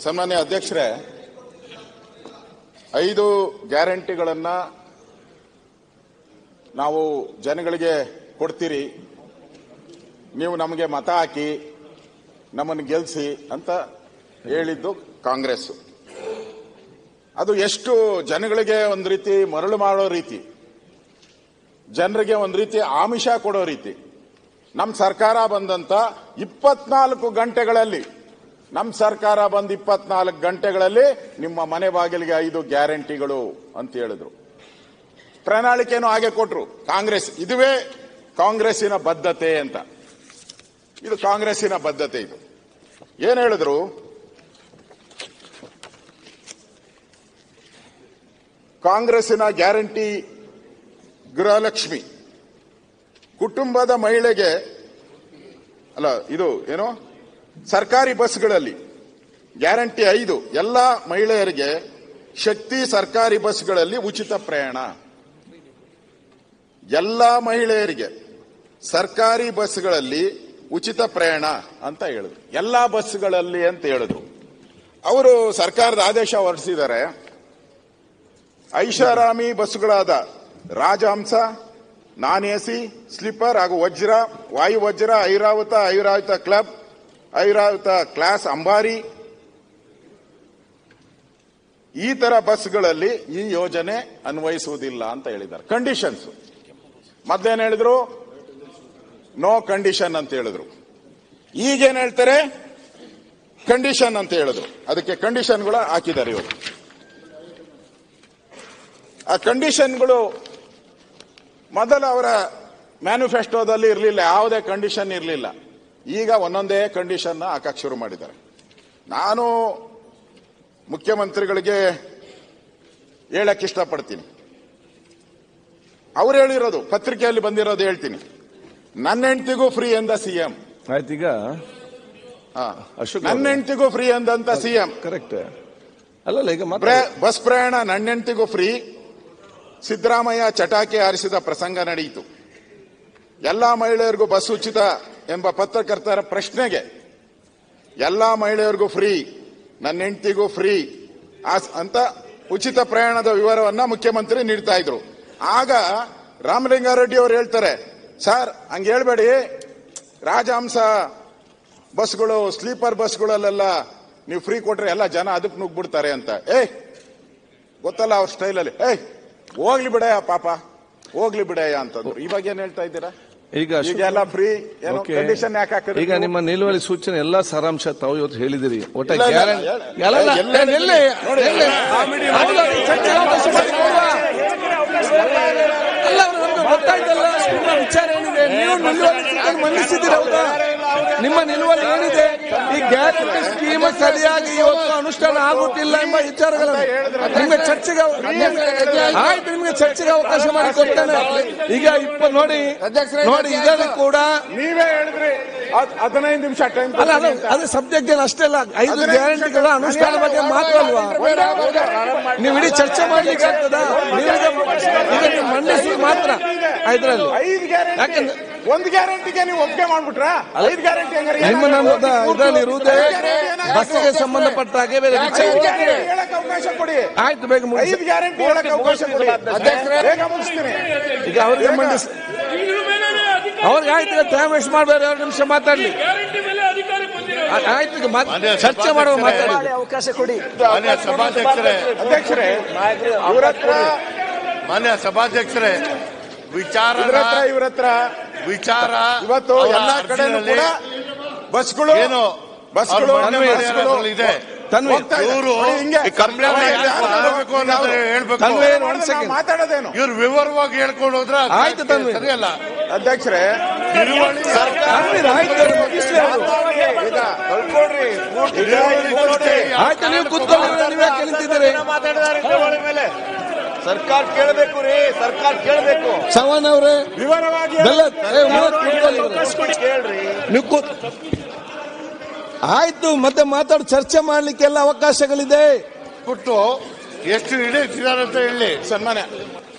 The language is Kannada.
ಸನ್ಮಾನ್ಯ ಅಧ್ಯಕ್ಷರೇ ಐದು ಗ್ಯಾರಂಟಿಗಳನ್ನ ನಾವು ಜನಗಳಿಗೆ ಕೊಡ್ತೀರಿ ನೀವು ನಮಗೆ ಮತ ಹಾಕಿ ನಮ್ಮನ್ನು ಗೆಲ್ಲಿಸಿ ಅಂತ ಹೇಳಿದ್ದು ಕಾಂಗ್ರೆಸ್ ಅದು ಎಷ್ಟು ಜನಗಳಿಗೆ ಒಂದು ರೀತಿ ಮರಳು ಮಾಡೋ ರೀತಿ ಜನರಿಗೆ ಒಂದು ರೀತಿ ಆಮಿಷ ಕೊಡೋ ರೀತಿ ನಮ್ಮ ಸರ್ಕಾರ ಬಂದಂತ ಇಪ್ಪತ್ನಾಲ್ಕು ಗಂಟೆಗಳಲ್ಲಿ ನಮ್ಮ ಸರ್ಕಾರ ಬಂದ ಇಪ್ಪತ್ನಾಲ್ಕು ಗಂಟೆಗಳಲ್ಲಿ ನಿಮ್ಮ ಮನೆ ಬಾಗಿಲಿಗೆ ಐದು ಗ್ಯಾರಂಟಿಗಳು ಅಂತ ಹೇಳಿದ್ರು ಪ್ರಣಾಳಿಕೆನೂ ಹಾಗೆ ಕೊಟ್ರು ಕಾಂಗ್ರೆಸ್ ಇದುವೇ ಕಾಂಗ್ರೆಸ್ಸಿನ ಬದ್ಧತೆ ಅಂತ ಇದು ಕಾಂಗ್ರೆಸ್ಸಿನ ಬದ್ಧತೆ ಇದು ಏನ್ ಹೇಳಿದ್ರು ಕಾಂಗ್ರೆಸ್ಸಿನ ಗ್ಯಾರಂಟಿ ಗೃಹಲಕ್ಷ್ಮಿ ಕುಟುಂಬದ ಮಹಿಳೆಗೆ ಅಲ್ಲ ಇದು ಏನು ಸರ್ಕಾರಿ ಬಸ್ಗಳಲ್ಲಿ ಗ್ಯಾರಂಟಿ ಐದು ಎಲ್ಲ ಮಹಿಳೆಯರಿಗೆ ಶಕ್ತಿ ಸರ್ಕಾರಿ ಬಸ್ಗಳಲ್ಲಿ ಉಚಿತ ಪ್ರಯಾಣ ಎಲ್ಲ ಮಹಿಳೆಯರಿಗೆ ಸರ್ಕಾರಿ ಬಸ್ಗಳಲ್ಲಿ ಉಚಿತ ಪ್ರಯಾಣ ಅಂತ ಹೇಳಿದ್ರು ಎಲ್ಲ ಬಸ್ಗಳಲ್ಲಿ ಅಂತ ಹೇಳಿದ್ರು ಅವರು ಸರ್ಕಾರದ ಆದೇಶ ಹೊರಡಿಸಿದ್ದಾರೆ ಐಷಾರಾಮಿ ಬಸ್ಸುಗಳಾದ ರಾಜಹಂಸ ನಾನ್ ಎಸಿ ಸ್ಲೀಪರ್ ಹಾಗೂ ವಜ್ರ ವಾಯು ವಜ್ರ ಐರಾವತ ಐರಾವತ ಕ್ಲಬ್ ಐರಾವತ ಕ್ಲಾಸ್ ಅಂಬಾರಿ ಈ ತರ ಬಸ್ಗಳಲ್ಲಿ ಈ ಯೋಜನೆ ಅನ್ವಯಿಸುವುದಿಲ್ಲ ಅಂತ ಹೇಳಿದ್ದಾರೆ ಕಂಡೀಷನ್ಸ್ ಮತ್ತೇನ್ ಹೇಳಿದ್ರು ನೋ ಕಂಡೀಷನ್ ಅಂತ ಹೇಳಿದ್ರು ಈಗೇನ್ ಹೇಳ್ತಾರೆ ಕಂಡೀಷನ್ ಅಂತ ಹೇಳಿದ್ರು ಅದಕ್ಕೆ ಕಂಡೀಷನ್ಗಳು ಹಾಕಿದ್ದಾರೆ ಇವರು ಆ ಕಂಡೀಷನ್ಗಳು ಮೊದಲು ಅವರ ಮ್ಯಾನಿಫೆಸ್ಟೋದಲ್ಲಿ ಇರಲಿಲ್ಲ ಯಾವುದೇ ಕಂಡೀಷನ್ ಇರಲಿಲ್ಲ ಈಗ ಒಂದೊಂದೇ ಕಂಡೀಷನ್ ಹಾಕಕ್ ಶುರು ಮಾಡಿದ್ದಾರೆ ನಾನು ಮುಖ್ಯಮಂತ್ರಿಗಳಿಗೆ ಹೇಳಕ್ ಇಷ್ಟಪಡ್ತೀನಿ ಅವ್ರು ಹೇಳಿರೋದು ಪತ್ರಿಕೆಯಲ್ಲಿ ಬಂದಿರೋದು ಹೇಳ್ತೀನಿ ನನ್ನ ಹೆಂಡತಿಗೂ ಫ್ರೀ ಅಂದ ಸಿಎಂ ಆಯ್ತೀಗ ಅಶೋಕ್ ನನ್ನ ಹೆಂಡತಿಗೂ ಫ್ರೀ ಅಂದಂತ ಸಿಎಂ ಕರೆಕ್ಟ್ ಅಲ್ಲಲ್ಲ ಈಗ ಮಾತ್ರ ಬಸ್ ಪ್ರಯಾಣ ನನ್ನ ಹೆಂಡತಿಗೂ ಫ್ರೀ ಸಿದ್ದರಾಮಯ್ಯ ಚಟಾಕಿ ಹಾರಿಸಿದ ಪ್ರಸಂಗ ನಡೆಯಿತು ಎಲ್ಲಾ ಮಹಿಳೆಯರಿಗೂ ಬಸ್ ಉಚಿತ ಎಂಬ ಪತ್ರಕರ್ತರ ಪ್ರಶ್ನೆಗೆ ಎಲ್ಲಾ ಮಹಿಳೆಯರಿಗೂ ಫ್ರೀ ನನ್ನ ಹೆಂಡತಿಗೂ ಫ್ರೀ ಅಂತ ಉಚಿತ ಪ್ರಯಾಣದ ವಿವರವನ್ನ ಮುಖ್ಯಮಂತ್ರಿ ನೀಡ್ತಾ ಇದ್ರು ಆಗ ರಾಮಲಿಂಗಾರೆಡ್ಡಿ ಅವರು ಹೇಳ್ತಾರೆ ಸರ್ ಹಂಗೆ ಹೇಳ್ಬೇಡಿ ರಾಜಹಂಸ ಬಸ್ಗಳು ಸ್ಲೀಪರ್ ಬಸ್ಗಳಲ್ಲೆಲ್ಲ ನೀವು ಫ್ರೀ ಕೊಟ್ರೆ ಎಲ್ಲ ಜನ ಅದಕ್ಕೆ ನುಗ್ಬಿಡ್ತಾರೆ ಅಂತ ಏಯ್ ಗೊತ್ತಲ್ಲ ಅವ್ರ ಸ್ಟೈಲಲ್ಲಿ ಏಯ್ ಹೋಗ್ಲಿ ಬಿಡಯ್ಯ ಪಾಪ ಹೋಗ್ಲಿ ಬಿಡಯ್ಯ ಅಂತಂದ್ರು ಇವಾಗ ಏನ್ ಹೇಳ್ತಾ ಇದ್ದೀರಾ ಈಗ ಅಶೋಕ್ ಈಗೆಲ್ಲ ಫ್ರೀ ಏನೋ ಓಕೆ. ಕಂಡೀಷನ್ ಯಾಕೆ ಹಾಕಿದ್ರು ಈಗ ನಿಮ್ಮ ನಿಲುವಳಿ ಸೂಚನೆ ಎಲ್ಲಾ ಸಾರಾಂಶ ತಾವು ಇವತ್ತು ಹೇಳಿದಿರಿ ಒಟ್ಟ ಇಲ್ಲ, ಇಲ್ಲ, ಗ್ಯಾರಂಟಿ ಇಲ್ಲ. ಅಲ್ಲಲ್ಲ, ಎಲ್ಲ ನಿಲ್ಲಿ, ನೋಡಿ. ನಿಲ್ಲಿ. ಹೌದಾ, ಈ ಚರ್ಚೆಗೆ ಅವಕಾಶ ಮಾಡಿಕೊಡುವ? ಅಲ್ಲ, ಅವ್ರು ನಮ್ಗೆ ಗೊತ್ತಾಯ್ತಲ್ಲ ನಿಮ್ಮ ವಿಚಾರ ಏನಿದೆ ನೀವು ನಿಲುವಳಿ ಸೂಚನೆ ಮಂಡಿಸಿದ್ದೀರಿ ಹೌದಾ ನಿಮ್ಮ ನಿಲುವಳಿ ಏನಿದೆ ಈ ಗ್ಯಾರಂಟಿ ಸ್ಕೀಮ್ ಸರಿಯಾಗಿ ಇವತ್ತು ಅನುಷ್ಠಾನ ಆಗುತ್ತಿಲ್ಲ ಎಂಬ ವಿಚಾರಗಳನ್ನು ನಿಮ್ಗೆ ಚರ್ಚೆಗೆ ಆಯ್ತು ನಿಮ್ಗೆ ಚರ್ಚೆಗೆ ಅವಕಾಶ ಮಾಡಿಕೊಡ್ತೇನೆ ಈಗ ಇಪ್ಪ ನೋಡಿ ನೋಡಿ ಇದರಲ್ಲಿ ಕೂಡ ನೀವೇ ಹೇಳಿದ್ರಿ ಹದ್- ಹದಿನೈದು ನಿಮಿಷ ಟೈಮ್ ಅಲ್ಲ ಅದು ಅದು ಸಬ್ಜೆಕ್ಟ್ ಏನು ಅಷ್ಟೇ ಅಲ್ಲ ಐದು ಗ್ಯಾರಂಟಿಗಳ ಅನುಷ್ಠಾನ ಬಗ್ಗೆ ಮಾತ್ರ ಅಲ್ವಾ ನೀವು ಇಡೀ ಚರ್ಚೆ ಮಾಡ್ಲಿಕ್ಕೆ ಆಗ್ತದ ನೀವೀಗ ಈಗ ನೀವು ಮಂಡಿಸಿ ಮಾತ್ರ ಇದ್ರಲ್ಲಿ ಐದು ಗ್ಯಾರಂಟಿ ಯಾಕಂದ್ರೆ ಒಂದು ಗ್ಯಾರಂಟಿಗೆ ನೀವು ಒಪ್ಪಿಗೆ ಮಾಡ್ಬಿಟ್ರಾ ಐದು ಗ್ಯಾರಂಟಿ ಹೆಂಗಾರೆ ನಿಮ್ಮ ನಮ್ಮ ಇದರಲ್ಲಿ ಇರುವುದೇ ಬಸ್ಗೆ ಸಂಬಂಧಪಟ್ಟ ಹಾಗೆ ಬೇರೆ ವಿಚಾರ ಹೇಳಕ್ ಅವಕಾಶ ಕೊಡಿ ಆಯ್ತು ಬೇಗ ಮುಗಿಸಿ ಐದು ಗ್ಯಾರಂಟಿ ಹೇಳಕ್ ಅವಕಾಶ ಕೊಡಿ ಬೇಗ ಮುಗಿಸ್ತೀನಿ ಈಗ ಅವ್ರಿಗೆ ಮಂಡಿಸಿ ಅವ್ರಿಗೆ ಆಯ್ತು ಈಗ ಟೈಮ್ ವೇಸ್ಟ್ ಮಾಡಬೇಡಿ ಎರಡು ನಿಮಿಷ ಮಾತಾಡ್ಲಿ ಗ್ಯಾರಂಟಿ ಮೇಲೆ ಅಧಿಕಾರ ಬಂದಿರೋ ಆ- ಆಯ್ತು ಈಗ ಮಾತ್- ಚರ್ಚೆ ಮಾಡುವ ಮಾತಾಡಿ ಅವಕಾಶ ಕೊಡಿ ಮಾನ್ಯ ಸಭಾಧ್ಯಕ್ಷರೇ ಅಧ್ಯಕ್ಷರೇ ಇವ್ರ ಹತ್ರ ಮಾನ್ಯ ಸಭಾಧ್ಯಕ್ಷರೇ ವಿಚಾರ ಇವ್ರ ಹತ್ರ ಇವ್ರ ಹತ್ರ ವಿಚಾರ ಇವತ್ತು ಅವರ ಎಲ್ಲಾ ಕಡೆನೂ ಕೂಡ ಅರ್ಜಿನಲ್ಲಿ ಬಸ್ಗಳು ಏನು ಬಸ್ಗಳು ಅವ್ರು ಮಂಡನೆ ಬಸ್ಗಳು ಮಾಡಿರೋದ್ರಲ್ಲಿ ಇದೆ ತನ್ವಿ ಹೋಗ್ತಾ ಇದೆ. ಇವರು ನೋಡಿ ಹಿಂಗೆ. ಕಂಪ್ಲೇಂಟ್ ಅವ್ರು ಯಾಕೆ ಯಾರು ಮಾಡಬೇಕು ಅನ್ನೋದು ಅವ್ರು ಹೇಳ್ಬೇಕು ತನ್ವಿ ಮಾಡೋದು ಒಂದ್ ನಾವು ಸೆಕೆಂಡ್ ಮಾತಾಡೋದೇನು ಇವ್ರು ವಿವರವಾಗಿ ಹೇಳ್ಕೊಂಡು ಹೋದ್ರೆ ಅದು ಆಯ್ತು ತನ್ವಿ. ಸರಿಯಲ್ಲ ಅಧ್ಯಕ್ಷರೇ ನಿಲುವಳಿ ತನ್ವೀರ್, ಆಯ್ತು ಅವ್ರು ಮುಗಿಸ್ಲಿ ಅವ್ರು. ಈಗ ಕಳ್ಕೊಳ್ರಿ ಈಗ ನಿಲುವಳಿ ಇದು ನೋಡಿ. ಆಯ್ತು ನೀವು ಕೂತ್ಕೊಳ್ಳಿ ನೀವೇ ಕೇಳ್ತಿದ್ದೀರಿ ಸರ್ಕಾರ ಕೇಳಬೇಕು ರೀ ಸರ್ಕಾರ ಕೇಳಬೇಕು ಚವಾನ್ ಅವರೇ ವಿವರವಾಗಿ ಬೆಲ್ಲ ಏ, ಉಮೇಶ್ ಕೂತ್ಕೊಳ್ಳಿ ಇವ್ರೆ. ಕೇಳ್ರಿ ನೀವು ಕೂತ್ ಆಯ್ತು ಮತ್ತೆ ಮಾತಾಡಿ ಚರ್ಚೆ ಮಾಡ್ಲಿಕ್ಕೆಲ್ಲ ಅವಕಾಶಗಳಿದೆ ಕೊಟ್ಟು ಎಷ್ಟು ಇಡೀ ಅಂತ ಹೇಳಿ ಸನ್ಮಾನ್ಯ